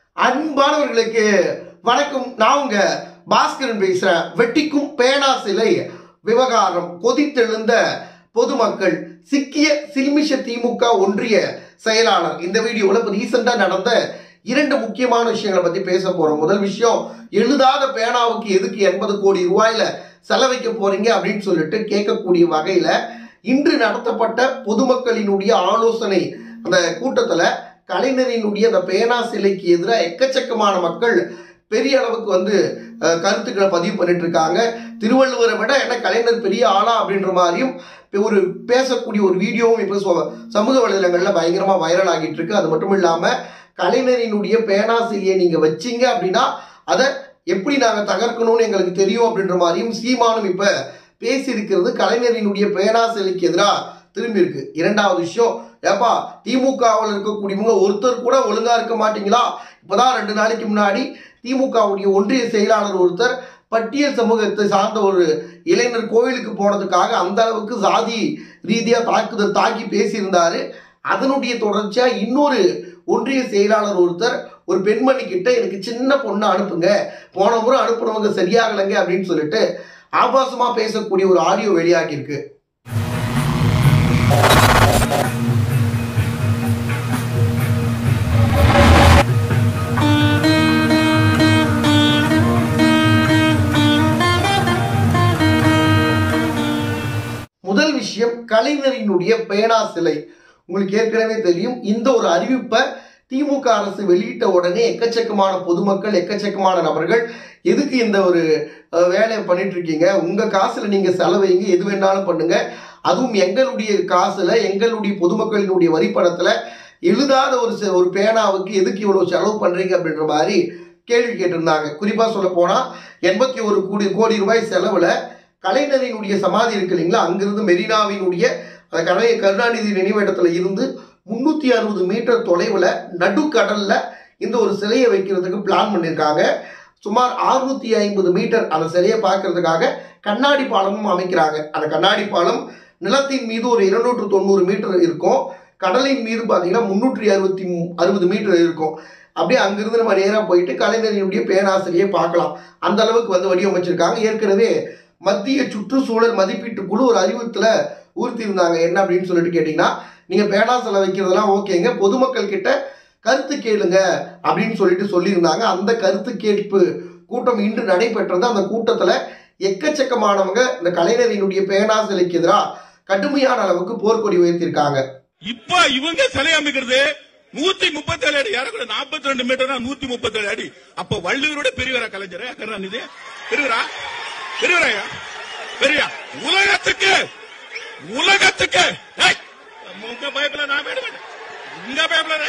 அன்பானவர்களுக்கு வணக்கம் நான் உங்க பாஸ்கரன் பேசுறேன் வெட்டிக்கும் பேனா சிலை விவகாரம் கொதித்தெழுந்த பொதுமக்கள் சிக்கிய சில்மிஷ திமுக ஒன்றிய செயலாளர் இந்த வீடியோவில் இப்போ ரீசெண்டாக நடந்த இரண்டு முக்கியமான விஷயங்களை பத்தி பேச போறோம் முதல் விஷயம் எழுதாத பேனாவுக்கு எதுக்கு எண்பது கோடி ரூபாயில செலவைக்க போறீங்க அப்படின்னு சொல்லிட்டு கேட்கக்கூடிய வகையில இன்று நடத்தப்பட்ட பொதுமக்களினுடைய ஆலோசனை அந்த கூட்டத்துல கலைஞரினுடைய அந்த பேனா சிலைக்கு எதிராக எக்கச்சக்கமான மக்கள் பெரிய அளவுக்கு வந்து அஹ், கருத்துக்களை பதிவு பண்ணிட்டு இருக்காங்க திருவள்ளுவரை விட என்ன கலைஞர் பெரிய ஆளா அப்படின்ற மாதிரியும் இப்ப ஒரு பேசக்கூடிய ஒரு வீடியோவும் இப்போ சொ- சமூக வலைதளங்கள்ல பயங்கரமா வைரல் ஆகிட்டு இருக்கு அது மட்டும் இல்லாம கலைஞரினுடைய பேனா சிலையை நீங்க வச்சீங்க அப்படின்னா அதை எப்படி நாங்க தகர்க்கணும்னு எங்களுக்கு தெரியும் அப்படின்ற மாதிரியும் சீமானும் இப்ப பேசியிருக்கிறது கலைஞரினுடைய பேனா சிலைக்கு எதிராக திரும்பி இருக்கு இரண்டாவது விஷயம் ஏப்பா திமுகவில் இருக்கக்கூடியவங்க ஒருத்தர் கூட ஒழுங்கா இருக்க மாட்டீங்களா இப்பதான் ரெண்டு நாளைக்கு முன்னாடி திமுகவுடைய ஒன்றிய செயலாளர் ஒருத்தர் பட்டியல் சமூகத்தை சார்ந்த ஒரு இளைஞர் கோயிலுக்கு போனதுக்காக அந்த அளவுக்கு சாதி ரீதியா தாக்குதல் தாக்கி பேசியிருந்தாரு அதனுடைய தொடர்ச்சியா இன்னொரு ஒன்றிய செயலாளர் ஒருத்தர் ஒரு பெண்மணி கிட்ட எனக்கு சின்ன பொண்ணை அனுப்புங்க போன முறை அனுப்புனவங்க சரியாகலைங்க அப்படின்னு சொல்லிட்டு ஆபாசமா பேசக்கூடிய ஒரு ஆடியோ வெளியாகி இருக்கு முதல் விஷயம் கலைஞரினுடைய பேனா சிலை உங்களுக்கு ஏற்கனவே தெரியும் இந்த ஒரு அறிவிப்பை திமுக அரசு வெளியிட்ட உடனே எக்கச்சக்கமான பொதுமக்கள் எக்கச்சக்கமான நபர்கள் எதுக்கு இந்த ஒரு அஹ், வேலையை பண்ணிட்டு இருக்கீங்க உங்க காசுல நீங்க செலவைங்க எது வேணாலும் பண்ணுங்க அதுவும் எங்களுடைய காசுல எங்களுடைய பொதுமக்களினுடைய வரிப்பணத்துல எழுதாத ஒரு செ- ஒரு பேனாவுக்கு எதுக்கு இவ்வளவு செலவு பண்றீங்க அப்படின்ற மாதிரி கேள்வி கேட்டிருந்தாங்க குறிப்பா சொல்ல போனா எண்பத்தி ஒரு கோடி கோடி ரூபாய் செலவுல கலைஞரினுடைய சமாதி இருக்கு இல்லைங்களா அங்கிருந்து மெரினாவினுடைய அந்த கலை கருணாநிதி நினைவிடத்துல இருந்து முன்னூத்தி அறுபது மீட்டர் தொலைவுல நடுக்கடல்ல இந்த ஒரு சிலையை வைக்கிறதுக்கு பிளான் பண்ணியிருக்காங்க சுமார் 650 ஐம்பது மீட்டர் அந்த சிலையை பார்க்கறதுக்காக கண்ணாடி பாலமும் அமைக்கிறாங்க அந்த கண்ணாடி பாலம் நிலத்தின் மீது ஒரு இருநூற்று தொண்ணூறு மீட்டர் இருக்கும் கடலின் மீது பார்த்தீங்கன்னா முன்னூற்றி அறுபத்தி அறுபது மீட்டர் இருக்கும் அப்படியே அங்கிருந்து நம்ம நேராக போயிட்டு கலைஞரினுடைய பேராசிரியை பார்க்கலாம் அந்த அளவுக்கு வந்து வடிவமைச்சிருக்காங்க ஏற்கனவே மத்திய சுற்றுச்சூழல் மதிப்பீட்டு குழு ஒரு அறிவுறுத்தல ஊர்த்திருந்தாங்க என்ன அப்படின்னு சொல்லிட்டு கேட்டிங்கன்னா நீங்க பேனா செல வைக்கிறதெல்லாம் ஓகேங்க பொதுமக்கள் கிட்ட கருத்து கேளுங்க அப்படின்னு சொல்லிட்டு சொல்லியிருந்தாங்க அந்த கருத்து கேட்பு கூட்டம் இன்று நடைபெற்றது அந்த கூட்டத்துல எக்கச்சக்கமானவங்க இந்த கலைஞரினுடைய பேனா சிலைக்கு எதிராக கடுமையான அளவுக்கு போர்க்கொடி உயர்த்தியிருக்காங்க இப்ப இவங்க சிலை அமைக்கிறது நூத்தி முப்பத்தி ஏழு அடி யாரும் நாற்பத்தி ரெண்டு மீட்டர் நூத்தி முப்பத்தி ஏழு அடி அப்ப வள்ளுவரோட பெரியவரா கலைஞர் கருணாநிதி பெரியவரா பெரியவரா பெரியா உலகத்துக்கு உலகத்துக்கு ஏய், உங்க பயப்பட நான் வேட மாட்டேன் உங்க பயப்பட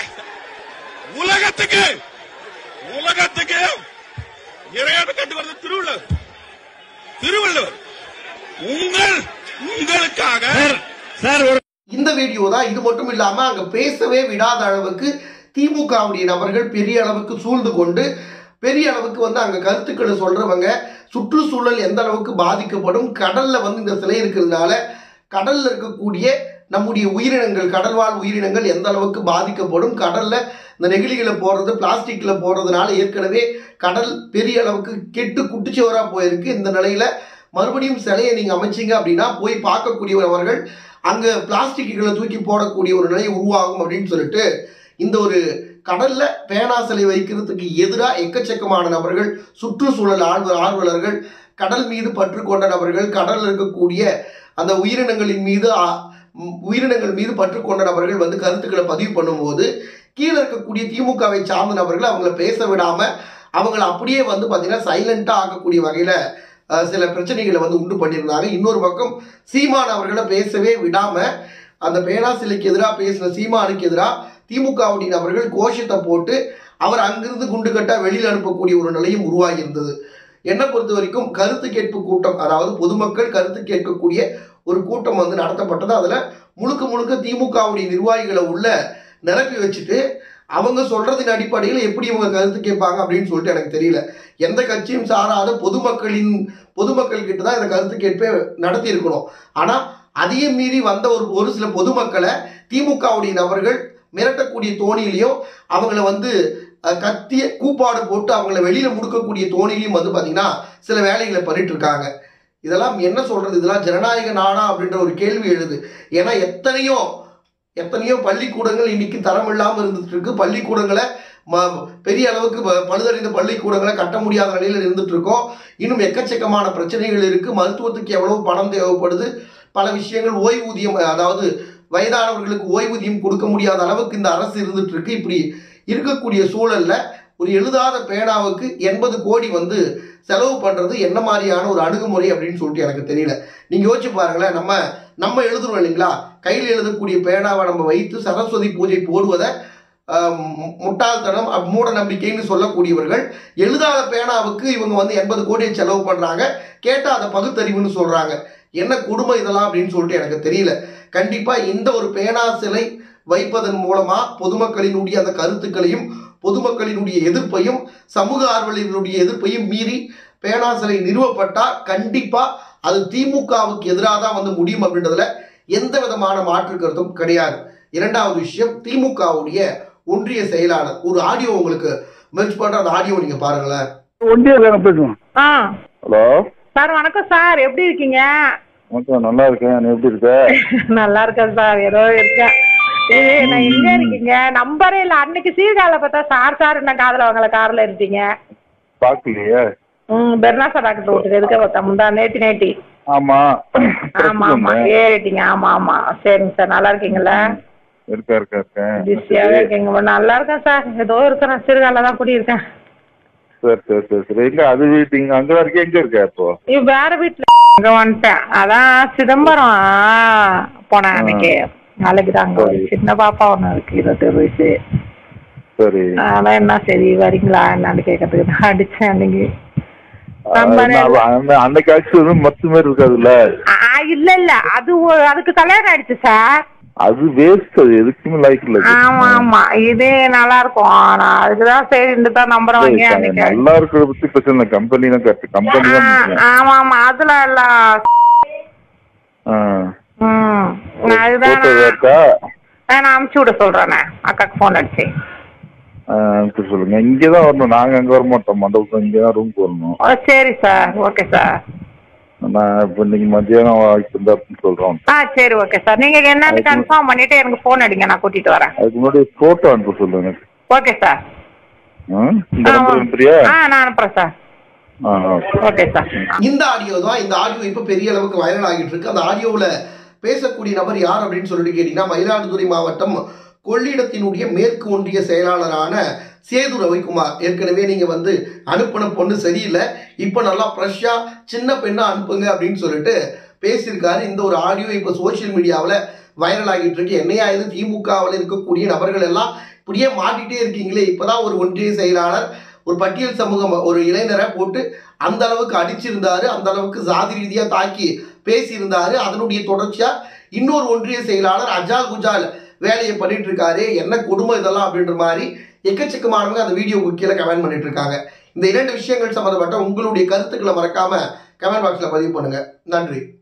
உலகத்துக்கு உலகத்துக்கு இறையாடு கண்டு வருது திருவள்ளுவர் திருவள்ளுவர் உங்கள் உங்களுக்காக சார் ஒரு இந்த வீடியோ தான் இது மட்டும் இல்லாம அங்க பேசவே விடாத அளவுக்கு திமுகவுடைய நபர்கள் பெரிய அளவுக்கு சூழ்ந்து கொண்டு பெரிய அளவுக்கு வந்து அங்க கருத்துக்களை சொல்றவங்க சுற்றுச்சூழல் எந்த அளவுக்கு பாதிக்கப்படும் கடல்ல வந்து இந்த சிலை இருக்கிறதுனால கடல்ல இருக்கக்கூடிய நம்முடைய உயிரினங்கள் கடல்வாழ் உயிரினங்கள் எந்த அளவுக்கு பாதிக்கப்படும் கடல்ல இந்த நெகிழிகளை போடுறது பிளாஸ்டிக்ல போடுறதுனால ஏற்கனவே கடல் பெரிய அளவுக்கு கெட்டு குட்டிச்சுவரா போயிருக்கு இந்த நிலையில மறுபடியும் சிலையை நீங்க அமைச்சீங்க அப்படின்னா போய் பார்க்கக்கூடியவர்கள் அங்க பிளாஸ்டிக்குகளை தூக்கி போடக்கூடிய ஒரு நிலை உருவாகும் அப்படின்னு சொல்லிட்டு இந்த ஒரு கடல்ல பேனா சிலை வைக்கிறதுக்கு எதிராக எக்கச்சக்கமான நபர்கள் சுற்றுச்சூழல் ஆர்வ ஆர்வலர்கள் கடல் மீது பற்று கொண்ட நபர்கள் கடல்ல இருக்கக்கூடிய அந்த உயிரினங்களின் மீது ஆ- ம், உயிரினங்கள் மீது பற்று கொண்ட நபர்கள் வந்து கருத்துக்களை பதிவு பண்ணும்போது கீழே இருக்கக்கூடிய திமுகவை சார்ந்த நபர்கள் அவங்கள பேச விடாம அவங்கள அப்படியே வந்து பார்த்தீங்கன்னா சைலண்டா ஆக்கக்கூடிய வகையில அஹ், சில பிரச்சனைகளை வந்து உண்டு பண்ணியிருந்தாங்க இன்னொரு பக்கம் சீமான் அவர்களை பேசவே விடாம அந்த பேனா சிலைக்கு எதிராக பேசின சீமானுக்கு எதிராக திமுகவுடைய நபர்கள் கோஷத்தை போட்டு அவர் அங்கிருந்து குண்டு கட்டா வெளியில் அனுப்பக்கூடிய ஒரு நிலையும் உருவாகி இருந்தது என்னை பொறுத்த வரைக்கும் கருத்து கேட்பு கூட்டம் அதாவது பொதுமக்கள் கருத்து கேட்கக்கூடிய ஒரு கூட்டம் வந்து நடத்தப்பட்டது அதுல முழுக்க முழுக்க திமுகவுடைய நிர்வாகிகளை உள்ள நிரப்பி வச்சுட்டு அவங்க சொல்றதின் அடிப்படையில் எப்படி இவங்க கருத்து கேட்பாங்க அப்படின்னு சொல்லிட்டு எனக்கு தெரியல எந்த கட்சியும் சாராத பொதுமக்களின் பொதுமக்கள் கிட்ட தான் இந்த கருத்து கேட்பே நடத்தி இருக்கணும் ஆனா அதையும் மீறி வந்த ஒரு ஒரு சில பொதுமக்களை திமுகவுடைய நபர்கள் மிரட்டக்கூடிய தோணியிலையும் அவங்கள வந்து அஹ், கத்திய கூப்பாடு போட்டு அவங்கள வெளியில முடுக்கக்கூடிய தோணிலையும் வந்து பாத்தீங்கன்னா சில வேலைகளை பண்ணிட்டு இருக்காங்க இதெல்லாம் என்ன சொல்றது இதெல்லாம் ஜனநாயக நாடா அப்படின்ற ஒரு கேள்வி எழுது ஏன்னா எத்தனையோ எத்தனையோ பள்ளிக்கூடங்கள் இன்னைக்கு தரம் இல்லாம இருந்துட்டு இருக்கு பள்ளிக்கூடங்களை ம- பெரிய அளவுக்கு ப- பழுதடைந்த பள்ளிக்கூடங்களை கட்ட முடியாத நிலையில இருந்துட்டு இருக்கோம் இன்னும் எக்கச்சக்கமான பிரச்சனைகள் இருக்கு மருத்துவத்துக்கு எவ்வளவு பணம் தேவைப்படுது பல விஷயங்கள் ஓய்வூதியம் அதாவது வயதானவர்களுக்கு ஓய்வூதியம் கொடுக்க முடியாத அளவுக்கு இந்த அரசு இருந்துட்டு இருக்கு இப்படி இருக்கக்கூடிய சூழல்ல ஒரு எழுதாத பேனாவுக்கு எண்பது கோடி வந்து செலவு பண்றது என்ன மாதிரியான ஒரு அணுகுமுறை அப்படின்னு சொல்லிட்டு எனக்கு தெரியல நீங்க யோசிச்சு பாருங்களேன் நம்ம நம்ம எழுதுறோம் இல்லைங்களா கையில் எழுதக்கூடிய பேனாவை நம்ம வைத்து சரஸ்வதி பூஜை போடுவதை ஆஹ், மு- முட்டாள்தனம் அப்~ மூட நம்பிக்கைன்னு சொல்லக்கூடியவர்கள் எழுதாத பேனாவுக்கு இவங்க வந்து எண்பது கோடியை செலவு பண்றாங்க கேட்டா அதை பகுத்தறிவுன்னு சொல்றாங்க என்ன குடும்பம் இதெல்லாம் அப்படின்னு சொல்லிட்டு எனக்கு தெரியல கண்டிப்பா இந்த ஒரு பேனா சிலை வைப்பதன் மூலமா பொதுமக்களினுடைய அந்த கருத்துக்களையும் பொதுமக்களினுடைய எதிர்ப்பையும் சமூக ஆர்வலர்களுடைய எதிர்ப்பையும் மீறி பேனா சிலை நிறுவப்பட்டா கண்டிப்பா அது திமுகவுக்கு எதிராக தான் வந்து முடியும் அப்படின்றதுல எந்த விதமான மாற்று கருத்தும் கிடையாது இரண்டாவது விஷயம் திமுகவுடைய ஒன்றிய செயலாளர் ஒரு ஆடியோ உங்களுக்கு மெர்ச் பண்ற அந்த ஆடியோ நீங்க பாருங்களேன் ஒண்டியா தானே பேசுவோம் ஆ ஹலோ சார் வணக்கம் சார் எப்படி இருக்கீங்க வணக்கம் நல்லா இருக்கேன் நீ எப்படி இருக்க நல்லா இருக்கேன் சார் ஏதோ இருக்கேன் ஏய் நான் எங்க இருக்கீங்க நம்பரே இல்ல அன்னைக்கு சீர்காழ பார்த்தா சார் சார் என்ன காதுல வாங்கல கார்ல இருந்தீங்க பார்க்கலையே ம் பெர்னாசா டாக்டர் வீட்டுக்கு எதுக்க பார்த்தா முந்தா நேத்தி நேத்தி ஆமா ஆமா ஆமா ஏறிட்டீங்க ஆமா ஆமா சரிங்க சார் நல்லா இருக்கீங்களா இருக்கா இருக்கா இருக்கேன் பிஸியாவே இருக்கீங்க நல்லா இருக்கேன் சார் ஏதோ இருக்கிறேன் சீர்காழில தான் குடியிருக்கேன் சரி சரி சரி சரி எங்க அது வீட்டு இங்க அங்கதான் இருக்க எங்க இருக்க இப்போ நீ வேற வீட்டுல இங்க வந்துட்டேன் அதான் சிதம்பரம் போனேன் அன்னைக்கு நாளைக்கு தான் அங்க ஒரு சின்ன பாப்பா ஒண்ணு இருக்கு இருபத்தேழு வயசு சரி அதான் என்ன சரி வரீங்களா என்னன்னு கேட்கறதுக்கு தான் அடிச்சேன் அன்னைக்கு நம்ம அது என்ன, அந்த அன்னைக்கு ஆச்சு வந்து மத்து மாதிரி இருக்காதுல்ல ஆ, இல்ல இல்ல அது ஒரு- அதுக்கு கல்யாணம் ஆயிடுச்சு சார் அது வேஸ்ட் அது எதுக்குமே லைக் இல்ல அது. ஆமா ஆமா இது நல்லா இருக்கும் நான் அதுக்குதான் சரி இந்த தான் நம்பரை வாங்கி சரி, அன்னைக்கு நல்லா இருக்கிறத பத்தி பிரச்சனை இல்லை கம்பெனி தான் கரெக்ட் கம்பெனி தான் ஆ, முக்கியம். ஆமா ஆமா அதுல எல்லாம் ஆ ம் அதுதான் போட்டோ நான் இருக்கா நான் அனுப்பிச்சு விட சொல்றேனே அக்காக்கு ஃபோன் அடிச்சு ஆ, அனுப்பி சொல்லுங்க இங்கதான் வரணும் நாங்க அங்க வர மாட்டோம் மண்டபத்துல இங்கதான் ரூம் வரணும் ஓ சரி சார் ஓகே சார் நான் இப்போ இன்னைக்கு மத்தியானம் வாய்ப்பு இருந்தா அப்படின்னு சொல்றோம் ஆ சரி ஓகே சார் நீங்க என்னன்னு கன்ஃபார்ம் பண்ணிட்டு எனக்கு ஃபோன் அடிங்க நான் கூட்டிட்டு வரேன் அதுக்கு முன்னாடி போட்டோ அனுப்ப சொல்லுங்க ஓகே சார் ஆ? இந்த ஆ, நம்பர் அனுப்புறியா ஆ நான் அனுப்புறேன் சார் ஆ ஓகே ஓகே சார் இந்த ஆடியோ தான் இந்த ஆடியோ இப்போ பெரிய அளவுக்கு வைரல் ஆகிட்டு இருக்கு அந்த ஆடியோவில் பேசக்கூடிய நபர் யார் அப்படின்னு சொல்லிட்டு கேட்டீங்கன்னா மயிலாடுதுறை மாவட்டம் கொள்ளிடத்தினுடைய மேற்கு ஒன்றிய செயலாளரான சேது ரவிக்குமார் ஏற்கனவே நீங்க வந்து அனுப்பின பொண்ணு சரியில்லை இப்போ நல்லா ஃப்ரெஷ்ஷா சின்ன பெண்ணா அனுப்புங்க அப்படின்னு சொல்லிட்டு பேசியிருக்காரு இந்த ஒரு ஆடியோ இப்போ சோஷியல் மீடியாவில் வைரல் ஆகிட்டு இருக்கு என்னையா இது திமுகவில் இருக்கக்கூடிய நபர்கள் எல்லாம் இப்படியே மாட்டிட்டே இருக்கீங்களே இப்பதான் ஒரு ஒன்றிய செயலாளர் ஒரு பட்டியல் சமூகம் ஒரு இளைஞரை போட்டு அந்த அளவுக்கு அடிச்சிருந்தாரு அந்த அளவுக்கு சாதி ரீதியா தாக்கி பேசியிருந்தாரு அதனுடைய தொடர்ச்சியா இன்னொரு ஒன்றிய செயலாளர் அஜால் குஜால் வேலையை பண்ணிட்டு இருக்காரு என்ன கொடுமை இதெல்லாம் அப்படின்ற மாதிரி எக்கச்சக்கமானவங்க அந்த வீடியோவுக்கு கீழே கமெண்ட் பண்ணிட்டு இருக்காங்க இந்த இரண்டு விஷயங்கள் சம்பந்தப்பட்ட உங்களுடைய கருத்துக்களை மறக்காம கமெண்ட் பாக்ஸ்ல பதிவு பண்ணுங்க நன்றி